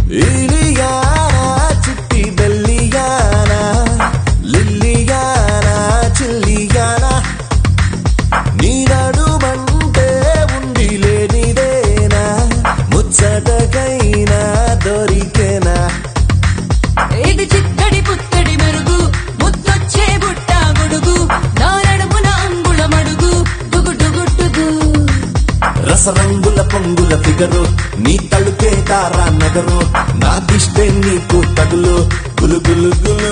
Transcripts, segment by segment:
ఇలియానా చిట్టి బెల్లియానా లిల్లియానా చిల్లియానా నీ నడుమంటే ఉండి లేనిదేనా ముచ్చటకైనా దొరికేనా ఇది చిత్తడి పుత్తడి మెరుగు ముద్దొచ్చే బుట్ట గొడుగు నారడుమున అంగుళ మడుగు డుగు డుగు డుగు రసరంగుల పొంగుల ఫిగరు నీ తలుకే తారా నగరు నా దిష్టే నీకు తగులు గులు గులు గులు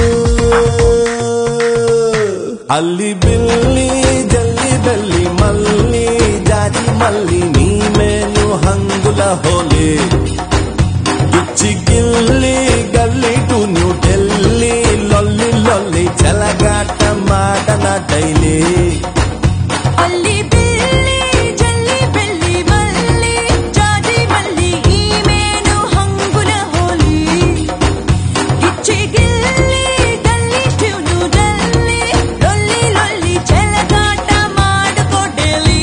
అల్లి బిల్లి జల్లి బెల్లి మల్లి జాజి మల్లి నీ మేలు హంగుల హోలీ గిచ్చి గిల్లి గల్లి టు న్యూ ఢిల్లీ లొల్లి లొల్లి చెలగాట మాటన డైలీ అల్లి బిల్లి జల్లి బెల్లి మల్లి జాజి మల్లి ఈమెను హంగుల హోలీ ఇచ్చి గిల్లి గల్లి ట్యూను డల్లి లొల్లి లొల్లి చెలగాట మాడుకో ఢిల్లీ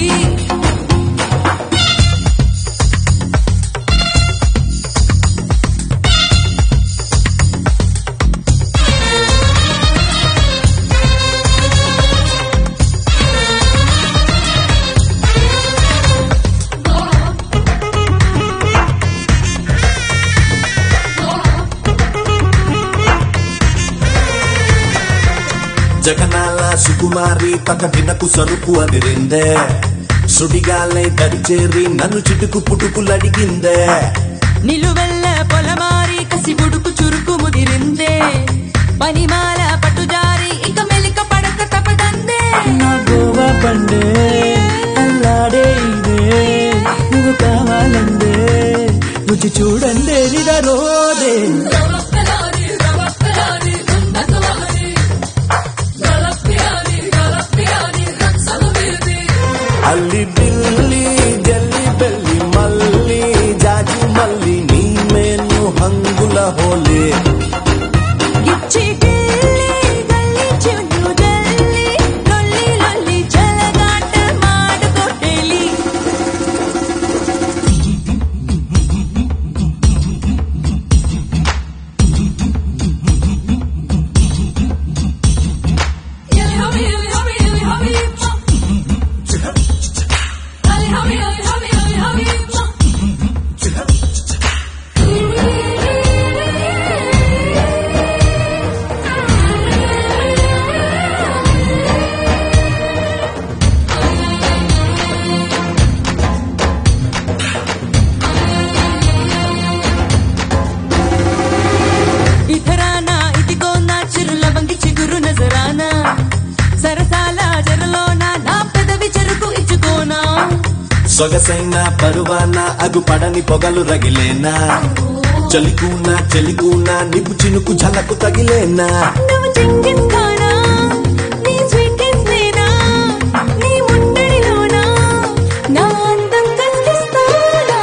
జగనాల సుకుమారి పకటినకు సరుకు అదిరిందే సుడిగాలై దరిచేరి నన్ను చిటుకు పుటుకులడిగిందే నిలువెల్ల పొలమారి కసి బుడుకు చురుకు ముదిరిందే పనిమాల పట్టుజారి ఇక మెలిక పడక తపదందే నా గోవా పండే అల్లాడే ఇదే నువ్వు కావాలందే రుచి చూడండి రోదే అల్లి బిల్లి జల్లి బెల్లి మల్లి జాజి మల్లి నీ మేను హంగుల హోలే ఇచ్చి గిల్లి గల్లి చున్ను డల్లి లొల్లి లొల్లి చెలగాట మాడుకో ఢిల్లీ ఇతరానా ఇదిగో నా చిరుల వంగి చిగురు నజరానా సరసాల జరలోన నా పెదవి చెరుకు ఇచ్చుకోనా సొగసైన పరువాన అగు పడని పొగలు రగిలేనా చలికూనా చెలికూనా నిపు చినుకు ఝలకు తగిలేనా నువ్వు చింగిస్ ఖానా నీ స్వీట్నెస్ నేనా నీ ముందడిలోనా నా అందం కనిపిస్తానా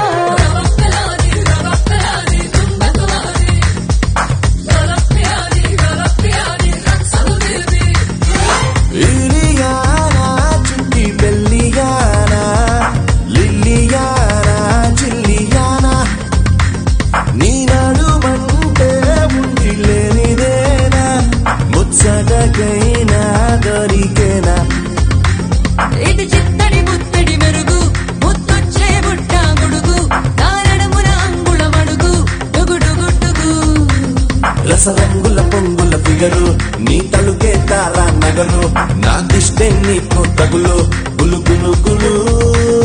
ఇలియానా చుట్టి బెల్లియానా లిల్లియానా చిల్లియానా నీ నడుమంటే ఉండి లేనిదేనా ముచ్చటకైనా దొరికేనా ఇది చిత్తడి ముత్తడి మెరుగు ముత్తొచ్చే బుట్ట గొడుగు నారడమున అంగుళ మడుగు డుగు డుగు డుగు రసరంగుల పొంగుల ఫిగరు నీ తలుకే తారా నగరు నా దిష్టే నీకు తగులు గులు గులు గులు